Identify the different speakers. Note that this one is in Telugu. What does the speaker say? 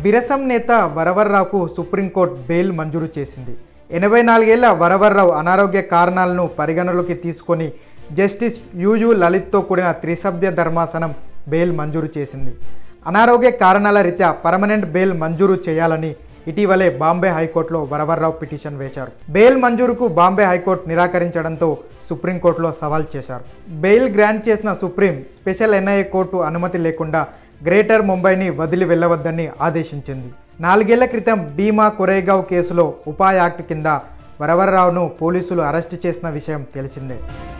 Speaker 1: బిరసం నేత వరవర్రావుకు సుప్రీంకోర్టు బెయిల్ మంజూరు చేసింది ఎనభై నాలుగేళ్ల వరవర్రావు అనారోగ్య కారణాలను పరిగణలోకి తీసుకొని జస్టిస్ యుయు లలిత్తో కూడిన త్రిసభ్య ధర్మాసనం బెయిల్ మంజూరు చేసింది అనారోగ్య కారణాల రీత్యా పర్మనెంట్ బెయిల్ మంజూరు చేయాలని ఇటీవలే బాంబే హైకోర్టులో వరవర్రావు పిటిషన్ వేశారు బెయిల్ మంజూరుకు బాంబే హైకోర్టు నిరాకరించడంతో సుప్రీంకోర్టులో సవాల్ చేశారు బెయిల్ గ్రాంట్ చేసిన సుప్రీం స్పెషల్ ఎన్ఐఏ కోర్టు అనుమతి లేకుండా గ్రేటర్ ముంబైని వదిలి వెళ్ళవద్దని ఆదేశించింది నాలుగేళ్ల క్రితం భీమా కొరేగావ్ కేసులో ఉపా యాక్ట్ కింద వరవర్రావును పోలీసులు అరెస్టు చేసిన విషయం తెలిసిందే